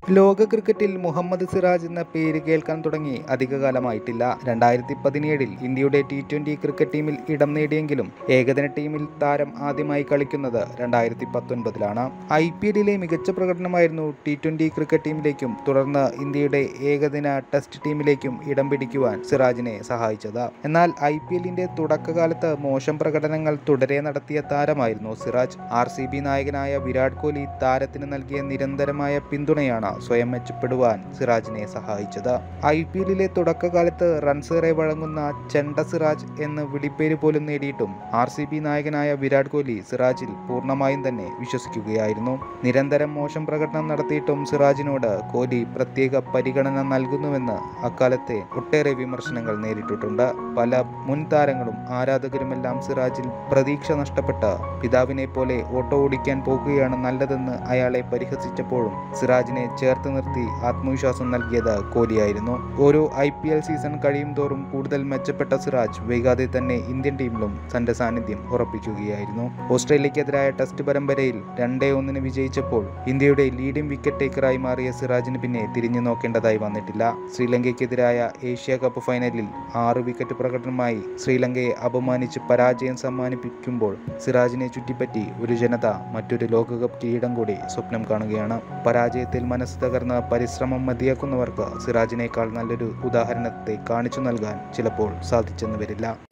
ലോക ക്രിക്കറ്റിൽ മുഹമ്മദ് സിറാജ് എന്ന പേര് കേൾക്കാൻ തുടങ്ങി അധികകാലമായിട്ടില്ല രണ്ടായിരത്തി പതിനേഴിൽ ഇന്ത്യയുടെ ടി ട്വൻ്റി ക്രിക്കറ്റ് ടീമിൽ ഇടം നേടിയെങ്കിലും ഏകദിന ടീമിൽ താരം ആദ്യമായി കളിക്കുന്നത് രണ്ടായിരത്തി പത്തൊൻപതിലാണ് ഐ പി എല്ലിലെ മികച്ച പ്രകടനമായിരുന്നു ടി ട്വൻ്റി ക്രിക്കറ്റ് ടീമിലേക്കും തുടർന്ന് ഇന്ത്യയുടെ ഏകദിന ടെസ്റ്റ് ടീമിലേക്കും ഇടം പിടിക്കുവാൻ സിറാജിനെ സഹായിച്ചത് എന്നാൽ ഐ പി എല്ലിൻ്റെ തുടക്കകാലത്ത് മോശം പ്രകടനങ്ങൾ തുടരെ നടത്തിയ താരമായിരുന്നു സിറാജ് ആർ സി ബി നായകനായ വിരാട് കോഹ്ലി താരത്തിന് നൽകിയ നിരന്തരമായ പിന്തുണയാണ് സ്വയം മെച്ചപ്പെടുവാൻ സിറാജിനെ സഹായിച്ചത് ഐ പി എല്ലിലെ തുടക്കകാലത്ത് റൺസേറെ വഴങ്ങുന്ന ചെണ്ട സിറാജ് എന്ന് വിളിപ്പേര് പോലും നേടിയിട്ടും ആർ സി ബി നായകനായ വിരാട് കോഹ്ലി സിറാജിൽ പൂർണ്ണമായും തന്നെ വിശ്വസിക്കുകയായിരുന്നു നിരന്തരം മോശം പ്രകടനം നടത്തിയിട്ടും സിറാജിനോട് കോഹ്ലി പ്രത്യേക പരിഗണന നൽകുന്നുവെന്ന് അക്കാലത്തെ ഒട്ടേറെ വിമർശനങ്ങൾ നേരിട്ടിട്ടുണ്ട് പല മുൻ താരങ്ങളും ആരാധകരുമെല്ലാം സിറാജിൽ പ്രതീക്ഷ നഷ്ടപ്പെട്ട് പിതാവിനെ പോലെ ഓട്ടോ ഓടിക്കാൻ പോകുകയാണ് നല്ലതെന്ന് അയാളെ പരിഹസിച്ചപ്പോഴും സിറാജിനെ ചേർത്ത് നിർത്തി ആത്മവിശ്വാസം നൽകിയത് കോഹ്ലിയായിരുന്നു ഓരോ ഐ പി എൽ സീസൺ കഴിയും തോറും കൂടുതൽ മെച്ചപ്പെട്ട സിറാജ് വൈകാതെ തന്നെ ഇന്ത്യൻ ടീമിലും തന്റെ സാന്നിധ്യം ഉറപ്പിക്കുകയായിരുന്നു ഓസ്ട്രേലിയക്കെതിരായ ടെസ്റ്റ് പരമ്പരയിൽ രണ്ടേ ഒന്നിന് വിജയിച്ചപ്പോൾ ഇന്ത്യയുടെ ലീഡിംഗ് വിക്കറ്റ് ടേക്കറായി മാറിയ സിറാജിന് പിന്നെ തിരിഞ്ഞു നോക്കേണ്ടതായി വന്നിട്ടില്ല ശ്രീലങ്കയ്ക്കെതിരായ ഏഷ്യ കപ്പ് ഫൈനലിൽ ആറ് വിക്കറ്റ് പ്രകടനമായി ശ്രീലങ്കയെ അപമാനിച്ച് പരാജയം സമ്മാനിപ്പിക്കുമ്പോൾ സിറാജിനെ ചുറ്റിപ്പറ്റി ഒരു ജനത മറ്റൊരു ലോകകപ്പ് കിരീടം കൂടി സ്വപ്നം കാണുകയാണ് പരാജയത്തിൽ മനസ്സ് തകർന്ന് പരിശ്രമം മതിയാക്കുന്നവർക്ക് സിറാജിനേക്കാൾ നല്ലൊരു ഉദാഹരണത്തെ കാണിച്ചു നൽകാൻ ചിലപ്പോൾ സാധിച്ചെന്ന് വരില്ല